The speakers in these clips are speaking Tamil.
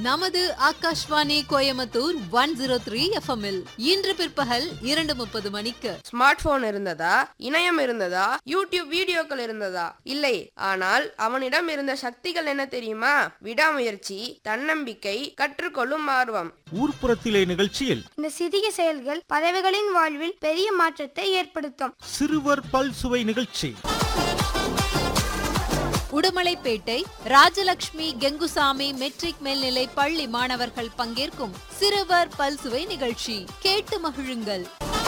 நமது Akashvani Coimbatore one zero three எஃப்எம்இல் இன்று பிற்பகல் இரண்டு முப்பது மணிக்கு ஸ்மார்ட் போன் இருந்ததா இணையம் இருந்ததா யூடியூப் வீடியோக்கள் இருந்ததா இல்லை ஆனால் அவனிடம் இருந்த சக்திகள் என்ன தெரியுமா விடாமுயற்சி தன்னம்பிக்கை கற்றுக்கொள்ளும் ஆர்வம் ஊர்ப்புறத்திலே நிகழ்ச்சியில் இந்த சிறிய செயல்கள் பறவைகளின் வாழ்வில் பெரிய மாற்றத்தை ஏற்படுத்தும் சிறுவர் பல்சுவை நிகழ்ச்சி உடுமலைப்பேட்டை ராஜலட்சுமி கெங்குசாமி மெட்ரிக் மேல்நிலை பள்ளி மாணவர்கள் பங்கேற்கும் சிறுவர் பல்சுவை நிகழ்ச்சி கேட்டு மகிழுங்கள்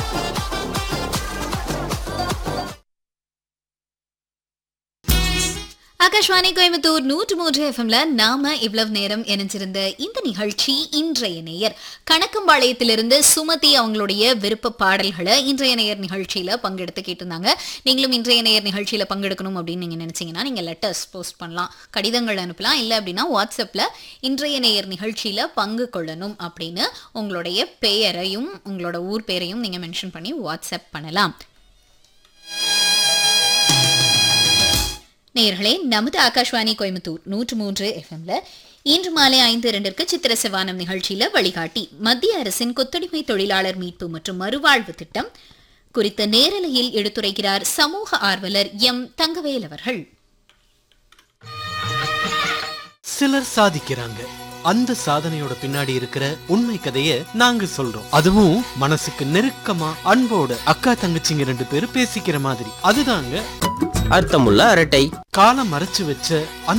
ஆகாஷ்வாணி கோயம்புத்தூர் நூற்று மூன்று எஃப்எம்ல நாம இவ்வளவு நேரம் இணைஞ்சிருந்த இந்த நிகழ்ச்சி இன்றைய நேயர் கணக்கம்பாளையத்திலிருந்து சுமதி அவங்களுடைய விருப்ப பாடல்களை இன்றைய நேயர் நிகழ்ச்சியில பங்கெடுத்து கேட்டிருந்தாங்க நீங்களும் இன்றைய நேயர் நிகழ்ச்சியில பங்கெடுக்கணும் அப்படின்னு நீங்க நினைச்சீங்கன்னா நீங்க லெட்டர்ஸ் போஸ்ட் பண்ணலாம் கடிதங்கள் அனுப்பலாம் இல்லை அப்படின்னா வாட்ஸ்அப்ல இன்றைய நேயர் நிகழ்ச்சியில பங்கு கொள்ளணும் அப்படின்னு உங்களுடைய பெயரையும் உங்களோட ஊர் பெயரையும் நீங்க மென்ஷன் பண்ணி வாட்ஸ்அப் பண்ணலாம் நேயர்களே நமது ஆகாஷ்வாணி கோயம்புத்தூர் நூற்று மூன்று எஃப்எம்ல இன்று மாலை ஐந்து இரண்டிற்கு சித்திர சிவானம் நிகழ்ச்சியில வழிகாட்டி மத்திய அரசின் கொத்தடிமை தொழிலாளர் மீட்பு மற்றும் மறுவாழ்வு திட்டம் குறித்த நேரலையில் எடுத்துரைக்கிறார் சமூக ஆர்வலர் எம் தங்கவேல் அவர்கள் சிலர் சாதிக்கிறாங்க அந்த சாதனையோட பின்னாடி இருக்கிற உண்மை கதைய நாங்க சொல்றோம் அதுவும் மனசுக்கு நெருக்கமா அன்போட அக்கா தங்கச்சிங்க ரெண்டு பேரும் பேசிக்கிற மாதிரி அதுதாங்க அர்த்தமுள்ள அரட்டை காலம் மறைச்சு வச்ச அந்த